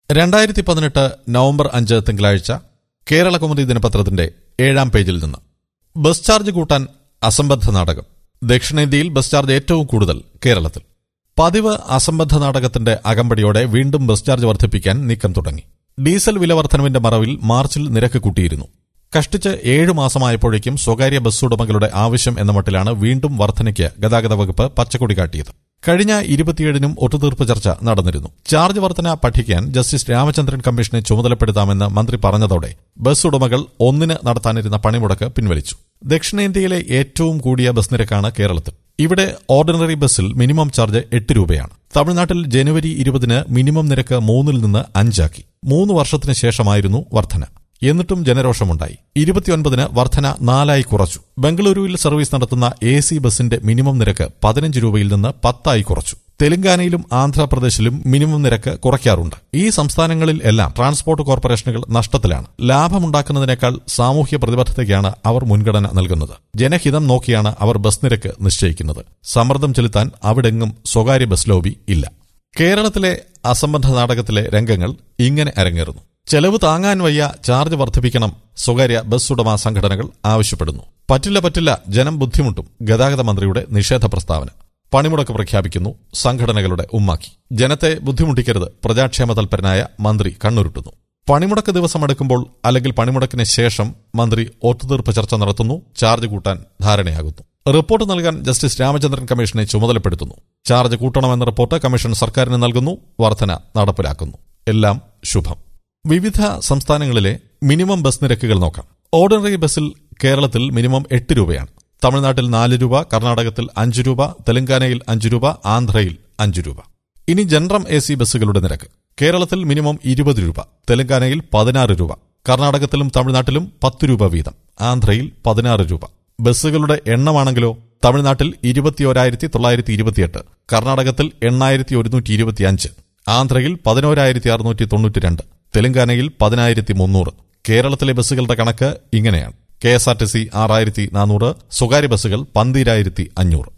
രണ്ടായിരത്തി പതിനെട്ട് നവംബർ അഞ്ച് തിങ്കളാഴ്ച കേരള കൗമുദി ദിനപത്രത്തിന്റെ ഏഴാം പേജിൽ നിന്ന് ബസ് ചാർജ് കൂട്ടാൻ അസംബദ്ധ നാടകം ദക്ഷിണേന്ത്യയിൽ ബസ് ചാർജ് ഏറ്റവും കൂടുതൽ കേരളത്തിൽ പതിവ് അസംബദ്ധ നാടകത്തിന്റെ അകമ്പടിയോടെ വീണ്ടും ബസ് ചാർജ് വർദ്ധിപ്പിക്കാൻ നീക്കം തുടങ്ങി ഡീസൽ വില വർധനവിന്റെ മറവിൽ മാർച്ചിൽ നിരക്ക് കൂട്ടിയിരുന്നു കഷ്ടിച്ച് ഏഴു മാസമായപ്പോഴേക്കും സ്വകാര്യ ബസ് ഉടമകളുടെ ആവശ്യം എന്ന മട്ടിലാണ് വീണ്ടും വർധനയ്ക്ക് ഗതാഗത വകുപ്പ് പച്ചക്കൊടി കാട്ടിയത് കഴിഞ്ഞ ഇരുപത്തിയേഴിനും ഒത്തുതീർപ്പ് ചർച്ച നടന്നിരുന്നു ചാർജ് വർധന പഠിക്കാൻ ജസ്റ്റിസ് രാമചന്ദ്രൻ കമ്മീഷനെ ചുമതലപ്പെടുത്താമെന്ന് മന്ത്രി പറഞ്ഞതോടെ ബസ് ഉടമകൾ ഒന്നിന് നടത്താനിരുന്ന പണിമുടക്ക് പിൻവലിച്ചു ദക്ഷിണേന്ത്യയിലെ ഏറ്റവും കൂടിയ ബസ് നിരക്കാണ് കേരളത്തിൽ ഇവിടെ ഓർഡിനറി ബസ്സിൽ മിനിമം ചാർജ് എട്ട് രൂപയാണ് തമിഴ്നാട്ടിൽ ജനുവരി ഇരുപതിന് മിനിമം നിരക്ക് മൂന്നിൽ നിന്ന് അഞ്ചാക്കി മൂന്ന് വർഷത്തിന് ശേഷമായിരുന്നു വർധന എന്നിട്ടും ജനരോഷമുണ്ടായി ഇരുപത്തിയൊൻപതിന് വർധന നാലായി കുറച്ചു ബംഗളൂരുവിൽ സർവീസ് നടത്തുന്ന എ സി ബസിന്റെ മിനിമം നിരക്ക് പതിനഞ്ച് രൂപയിൽ നിന്ന് പത്തായി കുറച്ചു തെലങ്കാനയിലും ആന്ധ്രാപ്രദേശിലും മിനിമം നിരക്ക് കുറയ്ക്കാറുണ്ട് ഈ സംസ്ഥാനങ്ങളിൽ എല്ലാം ട്രാൻസ്പോർട്ട് കോർപ്പറേഷനുകൾ നഷ്ടത്തിലാണ് ലാഭമുണ്ടാക്കുന്നതിനേക്കാൾ സാമൂഹ്യ പ്രതിബദ്ധതയ്ക്കാണ് അവർ മുൻഗണന നൽകുന്നത് ജനഹിതം നോക്കിയാണ് അവർ ബസ് നിരക്ക് നിശ്ചയിക്കുന്നത് സമ്മർദ്ദം ചെലുത്താൻ അവിടെങ്ങും സ്വകാര്യ ബസ് ലോബി ഇല്ല കേരളത്തിലെ അസംബന്ധ നാടകത്തിലെ രംഗങ്ങൾ ഇങ്ങനെ അരങ്ങേറുന്നു ചെലവ് താങ്ങാൻ വയ്യ ചാർജ് വർദ്ധിപ്പിക്കണം സ്വകാര്യ ബസ് ഉടമ സംഘടനകൾ ആവശ്യപ്പെടുന്നു പറ്റില്ല പറ്റില്ല ജനം ബുദ്ധിമുട്ടും ഗതാഗത മന്ത്രിയുടെ നിഷേധ പ്രസ്താവന പണിമുടക്ക് പ്രഖ്യാപിക്കുന്നു സംഘടനകളുടെ ഉമ്മാക്കി ജനത്തെ ബുദ്ധിമുട്ടിക്കരുത് പ്രജാക്ഷേമ തൽപരനായ മന്ത്രി കണ്ണുരുട്ടുന്നു പണിമുടക്ക് ദിവസം എടുക്കുമ്പോൾ അല്ലെങ്കിൽ പണിമുടക്കിന് ശേഷം മന്ത്രി ഒത്തുതീർപ്പ് ചർച്ച നടത്തുന്നു ചാർജ് കൂട്ടാൻ ധാരണയാകുന്നു റിപ്പോർട്ട് നൽകാൻ ജസ്റ്റിസ് രാമചന്ദ്രൻ കമ്മീഷനെ ചുമതലപ്പെടുത്തുന്നു ചാർജ് കൂട്ടണമെന്ന റിപ്പോർട്ട് കമ്മീഷൻ സർക്കാരിന് നൽകുന്നു വർധന നടപ്പിലാക്കുന്നു എല്ലാം ശുഭം വിവിധ സംസ്ഥാനങ്ങളിലെ മിനിമം ബസ് നിരക്കുകൾ നോക്കാം ഓർഡിനറി ബസ്സിൽ കേരളത്തിൽ മിനിമം എട്ട് രൂപയാണ് തമിഴ്നാട്ടിൽ നാല് രൂപ കർണാടകത്തിൽ അഞ്ച് രൂപ തെലങ്കാനയിൽ അഞ്ച് രൂപ ആന്ധ്രയിൽ അഞ്ച് രൂപ ഇനി ജനറം എ സി ബസ്സുകളുടെ നിരക്ക് കേരളത്തിൽ മിനിമം ഇരുപത് രൂപ തെലങ്കാനയിൽ പതിനാറ് രൂപ കർണാടകത്തിലും തമിഴ്നാട്ടിലും പത്ത് രൂപ വീതം ആന്ധ്രയിൽ പതിനാറ് രൂപ ബസ്സുകളുടെ എണ്ണമാണെങ്കിലോ തമിഴ്നാട്ടിൽ ഇരുപത്തിയോരായിരത്തി തൊള്ളായിരത്തി ഇരുപത്തിയെട്ട് കർണാടകത്തിൽ എണ്ണായിരത്തി ഒരുന്നൂറ്റി ഇരുപത്തിയഞ്ച് ആന്ധ്രയിൽ പതിനോരായിരത്തി അറുന്നൂറ്റി തൊണ്ണൂറ്റിരണ്ട് തെലങ്കാനയിൽ പതിനായിരത്തി മുന്നൂറ് കേരളത്തിലെ ബസ്സുകളുടെ കണക്ക് ഇങ്ങനെയാണ് K S R T C ആറായിരത്തി നാനൂറ് സ്വകാര്യ ബസ്സുകൾ പന്തിരായിരത്തി അഞ്ഞൂറ്